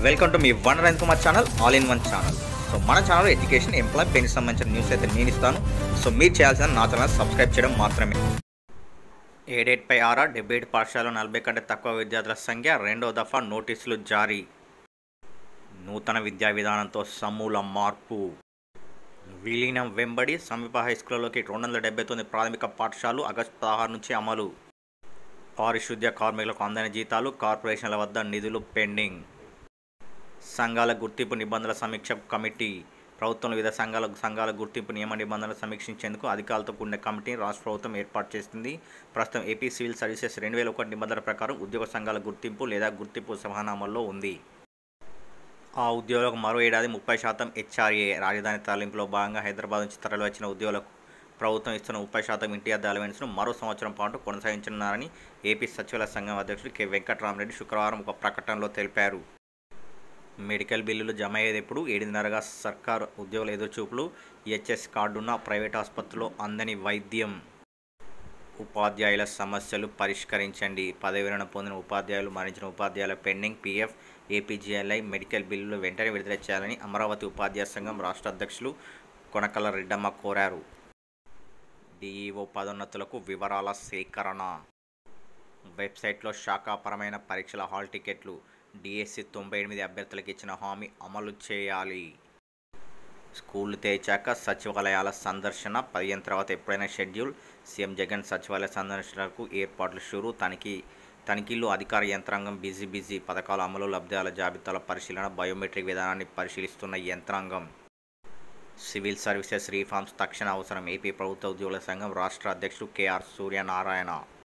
welcome to మీ వన్ రన్ Kumar channel all in one channel so మన ఛానల్ ఎడ్యుకేషన్ ఎంప్లాయ్ పెన్కి సంబంధించిన న్యూస్ అయితే నేను ఇస్తాను సో మీరు చేయాల్సిన నా ఛానల్ సబ్స్క్రైబ్ చేయడం మాత్రమే ఏడేట్పై ఆరా డెబ్బై ఏడు పాఠశాలలో నలభై కంటే తక్కువ విద్యార్థుల సంఖ్య రెండో దఫా నోటీసులు జారీ నూతన విద్యా విధానంతో సమూల మార్పు విలీనం వెంబడి సమీప హై స్కూళ్ళలోకి రెండు వందల డెబ్బై తొమ్మిది ప్రాథమిక పాఠశాలలు ఆగస్టు పదహారు నుంచి అమలు పారిశుద్ధ్య కార్మికులకు అందని జీతాలు కార్పొరేషన్ల వద్ద నిధులు పెండింగ్ సంఘాల గుర్తింపు నిబంధనల సమీక్ష కమిటీ ప్రభుత్వంలో వివిధ సంఘాల సంఘాల గుర్తింపు నియమ నిబంధనలు సమీక్షించేందుకు అధికారులతో కూడిన కమిటీని రాష్ట్ర ప్రభుత్వం ఏర్పాటు చేసింది ప్రస్తుతం ఏపీ సివిల్ సర్వీసెస్ రెండు వేల ఒకటి నిబంధనల ప్రకారం ఉద్యోగ సంఘాల గుర్తింపు లేదా గుర్తింపు సమానామల్లో ఉంది ఆ ఉద్యోగులకు మరో ఏడాది ముప్పై శాతం హెచ్ఆర్ఏ రాజధాని తరలింపులో భాగంగా హైదరాబాద్ నుంచి తరలి వచ్చిన ఉద్యోగులకు ప్రభుత్వం ఇస్తున్న ముప్పై శాతం ఇంటియార్ అలవెన్స్ను మరో సంవత్సరం పాటు కొనసాగించనున్నారని ఏపీ సచివాలయ సంఘం అధ్యక్షుడు కె వెంకట్రామరెడ్డి శుక్రవారం ఒక ప్రకటనలో తెలిపారు మెడికల్ బిల్లులు జమ అయ్యేటప్పుడు ఏడున్నరగా సర్కారు ఉద్యోగుల ఎదురుచూపులు ఈహెచ్ఎస్ కార్డున్న ప్రైవేట్ ఆసుపత్రిలో అందని వైద్యం ఉపాధ్యాయుల సమస్యలు పరిష్కరించండి పదవి విరమణ పొందిన ఉపాధ్యాయులు మరణించిన ఉపాధ్యాయుల పెండింగ్ పీఎఫ్ ఏపీజీఎల్ఐ మెడికల్ బిల్లులు వెంటనే విడుదల చేయాలని అమరావతి ఉపాధ్యాయ సంఘం రాష్ట్ర అధ్యక్షులు కొనకల రెడ్డమ్మ కోరారు డిఈఓ పదోన్నతులకు వివరాల సేకరణ వెబ్సైట్లో శాఖాపరమైన పరీక్షల హాల్ టికెట్లు డిఎస్సి తొంభై ఎనిమిది అభ్యర్థులకు ఇచ్చిన హామీ అమలు చేయాలి స్కూళ్లు తెరిచాక సచివాలయాల సందర్శన పదిహేను తర్వాత ఎప్పుడైనా షెడ్యూల్ సీఎం జగన్ సచివాలయ సందర్శనకు ఏర్పాట్లు షురు తనిఖీ తనిఖీలు అధికార యంత్రాంగం బిజీ బిజీ పథకాల అమలు లబ్ధాల జాబితాల పరిశీలన బయోమెట్రిక్ విధానాన్ని పరిశీలిస్తున్న యంత్రాంగం సివిల్ సర్వీసెస్ రీఫార్మ్స్ తక్షణ అవసరం ఏపీ ప్రభుత్వ ఉద్యోగుల సంఘం రాష్ట్ర అధ్యక్షుడు కేఆర్ సూర్యనారాయణ